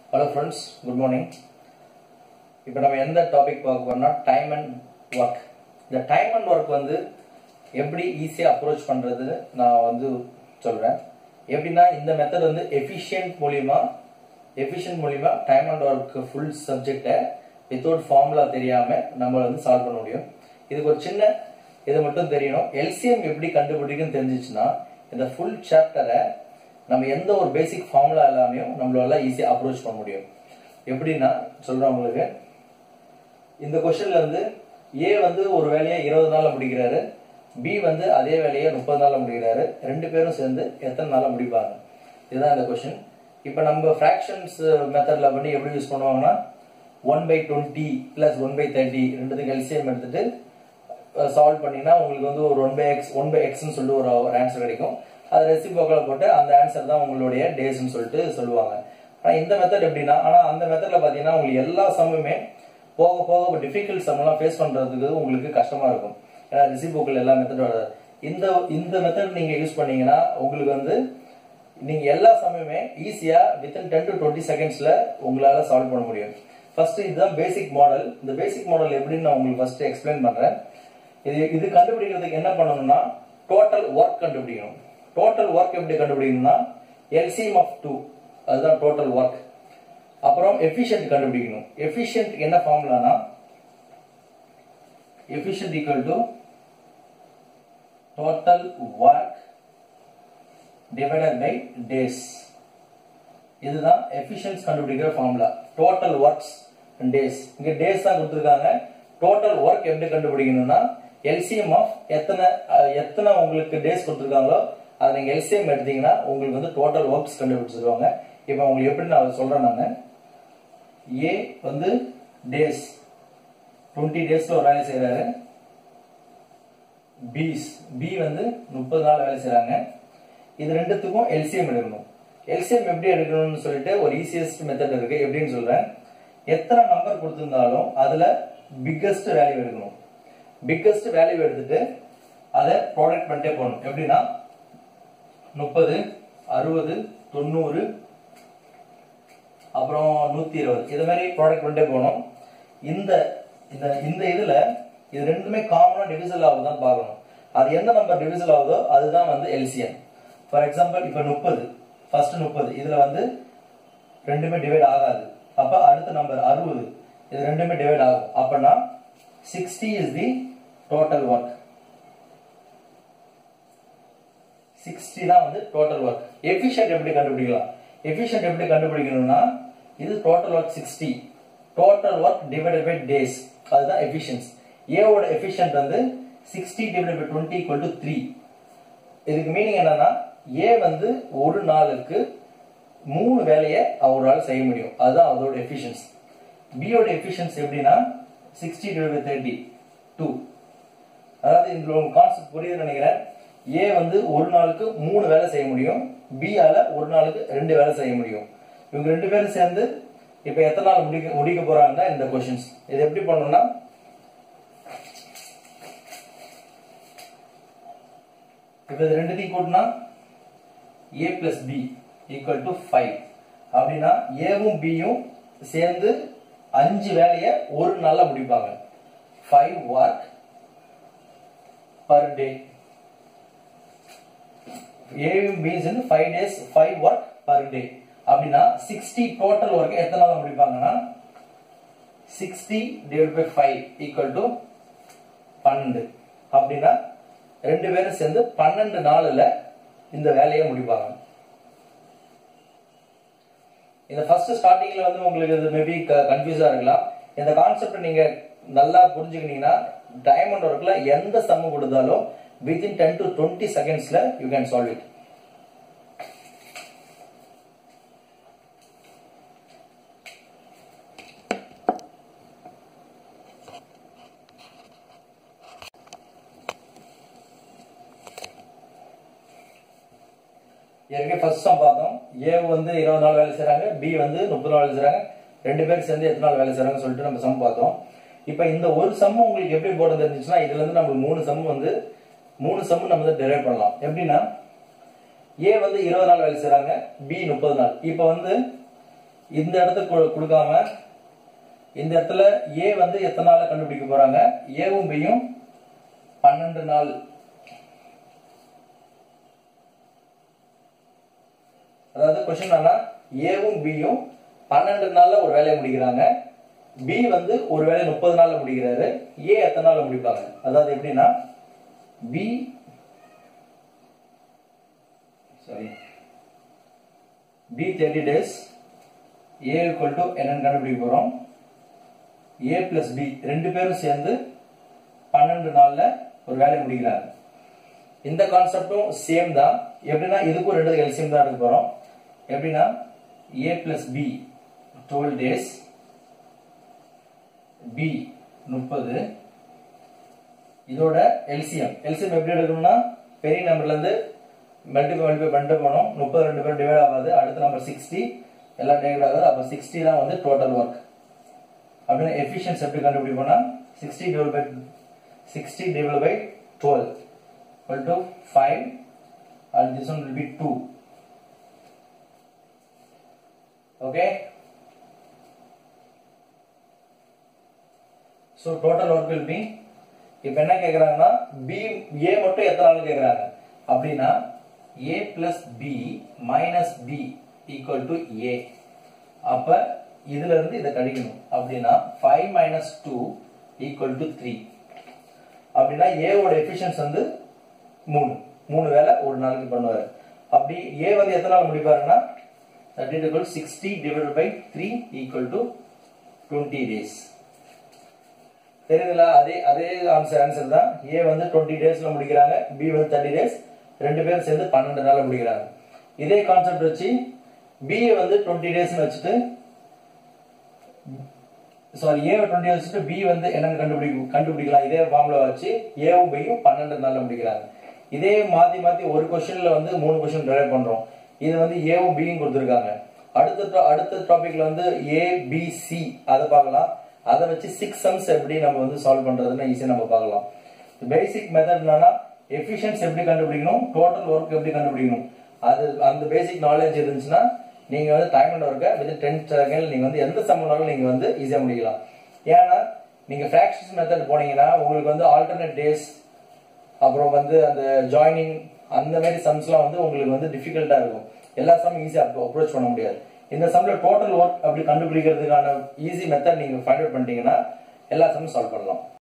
hello friends good morning இப்போ நம்ம எந்த டாபிக் பார்க்க போறோம்னா டைம் அண்ட் ஒர்க் இந்த டைம் அண்ட் ஒர்க் வந்து எப்படி ஈஸியாக அப்ரோச் பண்ணுறதுன்னு நான் வந்து சொல்கிறேன் எப்படின்னா இந்த மெத்தட் வந்து எஃபிஷியன்ட் மூலிமா எஃபிஷியன்ட் மூலிமா டைம் அண்ட் ஒர்க் ஃபுல் சப்ஜெக்டை வித்தவுட் ஃபார்முலா தெரியாமல் நம்ம வந்து சால்வ் பண்ண முடியும் இதுக்கு ஒரு சின்ன இது மட்டும் தெரியணும் எல்சிஎம் எப்படி கண்டுபிடிக்குன்னு தெரிஞ்சிச்சுன்னா இந்த ஃபுல் சாப்டரை நம்ம எந்த ஒரு பேசிக் ஃபார்முலா எல்லாமே நம்மளால ஈஸியாக அப்ரோச் பண்ண முடியும் எப்படின்னா சொல்றேன் உங்களுக்கு இந்த கொஸ்டின்ல வந்து ஏ வந்து ஒரு வேலையை இருபது நாள்ல முடிக்கிறாரு பி வந்து அதே வேலையை முப்பது நாள்ல முடிக்கிறாரு ரெண்டு பேரும் சேர்ந்து எத்தனை நாள்ல முடிப்பாங்க இதுதான் இந்த கொஸ்டின் இப்போ நம்ம ஃப்ராக்ஷன்ஸ் மெத்தட்ல பண்ணி எப்படி யூஸ் பண்ணுவாங்கன்னா one by twenty plus one by thirty ரெண்டுத்துக்கு எல்சிஎம் எடுத்துட்டு சால்வ் பண்ணீங்கன்னா உங்களுக்கு வந்து ஒரு one by X one by எக்ஸ்னு சொல்லிட்டு ஒரு ஒரு ஆன்சர் கிடைக்கும் அது ரெசிபோக்கில் போட்டு அந்த ஆன்சர் தான் உங்களுடைய டேஸ்ன்னு சொல்லிட்டு சொல்லுவாங்க ஆனால் இந்த மெத்தட் எப்படின்னா ஆனால் அந்த மெத்தடில் பார்த்தீங்கன்னா உங்களுக்கு எல்லா சம்முமே போக போக டிஃபிகல்ட் சம்மெல்லாம் ஃபேஸ் பண்ணுறதுக்கு உங்களுக்கு கஷ்டமாக இருக்கும் ஏன்னா ரிசிபோக்கில் எல்லா மெத்தடோட இந்த இந்த மெத்தட் நீங்கள் யூஸ் பண்ணீங்கன்னா உங்களுக்கு வந்து நீங்க எல்லா சமயமே ஈஸியா வித்தின் டென் டு டுவெண்ட்டி செகண்ட்ஸ்ல உங்களால சால்வ் பண்ண முடியும் ஃபர்ஸ்ட் இதுதான் பேசிக் மாடல் இந்த பேசிக் மாடல் எப்படின்னு நான் உங்களுக்கு ஃபர்ஸ்ட் எக்ஸ்பிளைன் பண்றேன் இது இது கண்டுபிடிக்கிறதுக்கு என்ன பண்ணணும்னா டோட்டல் ஒர்க் கண்டுபிடிக்கணும் டோட்டல் ஒர்க் எப்படி கண்டுபிடிக்கணும்னா எல்சிஎம் ஆஃப் டூ அதுதான் டோட்டல் ஒர்க் அப்புறம் எஃபிஷியன்ட் கண்டுபிடிக்கணும் எஃபிஷியன்ட் என்ன ஃபார்முலானா efficient equal to total work divided by days இதுதான் எஃபிஷியன்ஸ் கண்டுபிடிக்கிற ஃபார்முலா டோட்டல் ஒர்க்ஸ் டேஸ் இங்க டேஸ் தான் கொடுத்துருக்காங்க டோட்டல் ஒர்க் எப்படி கண்டுபிடிக்கணும்னா எல்சிஎம் ஆஃப் எத்தனை அஹ், எத்தனை உங்களுக்கு டேஸ் கொடுத்துருக்காங்களோ அதை நீங்க எல்சிஎம் எடுத்தீங்கன்னா உங்களுக்கு வந்து டோட்டல் ஒர்க்ஸ் கண்டுபிடிச்சிருவாங்க இப்போ உங்களுக்கு எப்படி நான் சொல்றேன் நான் ஏ வந்து டேஸ் டுவெண்ட்டி டேஸ்ல ஒரு வேலை செய்யறாரு பிஸ் பி வந்து முப்பது நாள் வேலை செய்றாங்க இது ரெண்டுத்துக்கும் எல்சிஎம் எடுக்கணும் எல்சிஎம் எப்படி எடுக்கணும்னு சொல்லிட்டு ஒரு ஈஸியஸ்ட் மெத்தட் இருக்கு எப்படின்னு சொல்றேன் எத்தனை நம்பர் கொடுத்திருந்தாலும் அதுல பிக்கஸ்ட் வேல்யூ எடுக்கணும் பிக்கஸ்ட் வேல்யூ எடுத்துட்டு அதை ப்ராடக்ட் பண்ணிட்டே போகணும் எப்படின்னா முப்பது அறுபது தொண்ணூறு அப்புறம் நூத்தி இருபது இது மாதிரி ப்ராடக்ட் பண்ணிட்டே போகணும் இந்த இந்த இந்த இதுல இது ரெண்டுமே காமனா டிவிசல் ஆகுதான் பார்க்கணும் அது எந்த நம்பர் டிவிசல் ஆகுதோ அதுதான் வந்து எல்சிஎம் ஃபார் எக்ஸாம்பிள் இப்ப முப்பது ஃபர்ஸ்ட் முப்பது இதுல வந்து ரெண்டுமே டிவைட் ஆகாது அப்ப அடுத்த நம்பர் அறுபது இது ரெண்டுமே டிவைட் ஆகும் அப்பனா sixty is the total work sixty தான் வந்து டோட்டல் ஒர்க் எஃபிஷியன்ட் எப்படி கண்டுபிடிக்கலாம் எஃபிஷியன்ட் எப்படி கண்டுபிடிக்கணும்னா இது total work sixty total work divided by days அதுதான் எஃபிஷியன்ஸ் ஏவோட எஃபிஷியன்ட் வந்து sixty divide by twenty equal to three இதுக்கு மீனிங் என்னன்னா ஏ வந்து ஒரு நாளுக்கு மூணு வேலையை அவரால் செய்ய முடியும் அதுதான் அதோட எஃபிஷியன்ஸ் பியோட எஃபிஷியன்ஸ் எப்படின்னா sixty divide by thirty two அதாவது இந்த உங்க கான்செப்ட் புரியுதுன்னு நினைக்கிறேன் ஏ வந்து ஒரு நாளுக்கு மூணு வேலை செய்ய முடியும் பி ஆல ஒரு நாளுக்கு ரெண்டு வேலை செய்ய முடியும் இவங்க ரெண்டு பேரும் சேர்ந்து இப்ப எத்தனை நாள் முடிக்க முடிக்க போறாங்கன்னா இந்த கொஸ்டின்ஸ் இது எப்படி பண்ணணும்னா இப்ப இது ரெண்டுத்தையும் கூட்டினா A plus B equal to five அப்படின்னா ஏவும் பியும் சேர்ந்து அஞ்சு வேலையை ஒரு நாள்ல முடிப்பாங்க ஃபைவ் ஒர்க் பர் டே ஏவும் பி சேர்ந்து five days five work per day அப்படின்னா சிக்ஸ்டி டோட்டல் ஒர்க் எத்தனை நாள் முடிப்பாங்கன்னா sixty divide by five equal to பன்னெண்டு அப்படின்னா ரெண்டு பேரும் சேர்ந்து பன்னெண்டு நாள்ல இந்த வேலையை முடிப்பாங்க இந்த ஃபர்ஸ்ட் ஸ்டார்டிங்ல வந்து உங்களுக்கு இது மேபி கன்ஃபியூஸா இருக்கலாம் இந்த கான்செப்ட் நீங்க நல்லா புரிஞ்சுக்கிட்டீங்கன்னா டைமண்ட் ஒர்க்ல எந்த சம்மு கொடுத்தாலும் வித்தின் டென் டு டுவெண்ட்டி செகண்ட்ஸ்ல யூ கேன் சால்வ் இட் ஏற்கனவே ஃபர்ஸ்ட் சம் பார்த்தோம் ஏ வந்து இருபது நாள் வேலை செய்றாங்க பி வந்து முப்பது நாள் வேலை செய்றாங்க ரெண்டு பேரும் சேர்ந்து எத்தனை நாள் வேலை செய்றாங்கன்னு சொல்லிட்டு நம்ம சம் பார்த்தோம் இப்போ இந்த ஒரு சம் உங்களுக்கு எப்படி போட தெரிஞ்சுச்சுன்னா இதுல இருந்து நம்ம மூணு சம் வந்து மூணு சம் நம்ம வந்து டெரைவ் பண்ணலாம் எப்படின்னா ஏ வந்து இருபது நாள் வேலை செய்றாங்க பி முப்பது நாள் இப்போ வந்து இந்த இடத்துக்கு கு- கொடுக்காம இந்த இடத்துல ஏ வந்து எத்தனை நாள்ல கண்டுபிடிக்க போறாங்க ஏவும் பியும் பன்னெண்டு நாள் அதாவது கொஸ்டின் என்னன்னா ஏவும் பியும் பன்னெண்டு நாள்ல ஒரு வேலையை முடிக்கிறாங்க பி வந்து ஒரு வேலையை முப்பது நாள்ல முடிக்கிறாரு ஏ எத்தனை நாள்ல முடிப்பாங்க அதாவது எப்படின்னா B sorry B thirty days A equal to என்னன்னு கண்டுபிடிக்க போறோம் ஏ பிளஸ் பி ரெண்டு பேரும் சேர்ந்து பன்னெண்டு நாள்ல ஒரு வேலையை முடிக்கிறாங்க இந்த கான்செப்டும் சேம் தான் எப்படின்னா இதுக்கும் ரெண்டு எல்சியம் தான் எடுக்க போறோம் எப்படின்னா A plus B twelve days B முப்பது இதோட எல்சிஎம் எல்சிஎம் எப்படி எடுக்கணும்னா பெரிய நம்பர்ல இருந்து மல்டிபை மல்டிபை பண்ணிட்டு போனோம் முப்பது ரெண்டு பேரும் டிவைட் ஆகாது அடுத்த நம்பர் சிக்ஸ்டி எல்லாம் டிவைட் ஆகாது அப்போ சிக்ஸ்டி தான் வந்து டோட்டல் ஒர்க் அப்படின்னா எஃபிஷியன்ஸ் எப்படி கண்டுபிடிப்போம்னா sixty divide by sixty divide by twelve equal to 5 and this one will be 2 okay so total work will be இப்ப என்ன கேக்குறாங்கன்னா b a மட்டும் எத்தனை நாள் கேக்குறாங்க அப்படின்னா a plus b minus b equal to a அப்ப இதுல இருந்து இதை கழிக்கணும் அப்படின்னா 5 minus 2 equal to 3 அப்படின்னா a ஓட எஃபிஷியன்ஸ் வந்து மூணு மூணு வேலை ஒரு நாளைக்கு பண்ணுவாரு அப்படி ஏ வந்து எத்தனை நாள் முடிப்பாருன்னா that is equal sixty divide by three equal to twenty days தெரியுதுங்களா அதே அதே ஆன்சர் ஆன்சர் தான் ஏ வந்து டுவெண்ட்டி டேஸ்ல முடிக்கிறாங்க பி வந்து தேர்ட்டி டேஸ் ரெண்டு பேரும் சேர்ந்து பன்னெண்டு நாள்ல முடிக்கிறாங்க இதே கான்செப்ட் வச்சு பி வந்து டுவெண்ட்டி டேஸ்னு வச்சுட்டு சாரி ஏ டுவெண்ட்டி வச்சுட்டு பி வந்து என்னன்னு கண்டுபிடிக்கும் கண்டுபிடிக்கலாம் இதே ஃபார்முலா வச்சு ஏவும் பியும் பன்னெண்டு நாள்ல முடிக்கிறாங்க இதே மாத்தி மாத்தி ஒரு கொஸ்டின்ல வந்து மூணு கொஸ்டின் டிரைவ் பண்றோம் இது வந்து ஏவும் பியும் கொடுத்துருக்காங்க அடுத்த to- அடுத்த டாபிக்ல வந்து ஏ பி சி அதை பார்க்கலாம் அதை வச்சு சிக்ஸ் சம்ஸ் எப்படி நம்ம வந்து சால்வ் பண்றதுன்னு ஈஸியா நம்ம பார்க்கலாம் பேசிக் மெத்தட் என்னன்னா எஃபிஷியன்ஸ் எப்படி கண்டுபிடிக்கணும் டோட்டல் ஒர்க் எப்படி கண்டுபிடிக்கணும் அது அந்த பேசிக் நாலேஜ் இருந்துச்சுன்னா நீங்க வந்து டைம் அண்ட் ஒர்க்கை வித் டென் செகண்ட் நீங்க வந்து எந்த சம்பளம் நீங்க வந்து ஈஸியா முடிக்கலாம் ஏன்னா நீங்க ஃபிராக்ஷன்ஸ் மெத்தட் போனீங்கன்னா உங்களுக்கு வந்து ஆல்டர்னேட் டேஸ் அப்புறம் வந்து அந்த ஜாயினிங் அந்த மாதிரி சம்ஸ்லாம் வந்து உங்களுக்கு வந்து டிஃபிகல்ட்டா இருக்கும் எல்லா சம்மும் ஈஸியா அப்ரோச் பண்ண முடியாது இந்த சம்ல டோட்டல் ஒர்க் அப்படி கண்டுபிடிக்கிறதுக்கான ஈஸி மெத்தட் நீங்க ஃபைண்ட் அவுட் பண்ணிட்டீங்கன்னா எல்லா சம்மும் சால்வ் பண்ணலாம்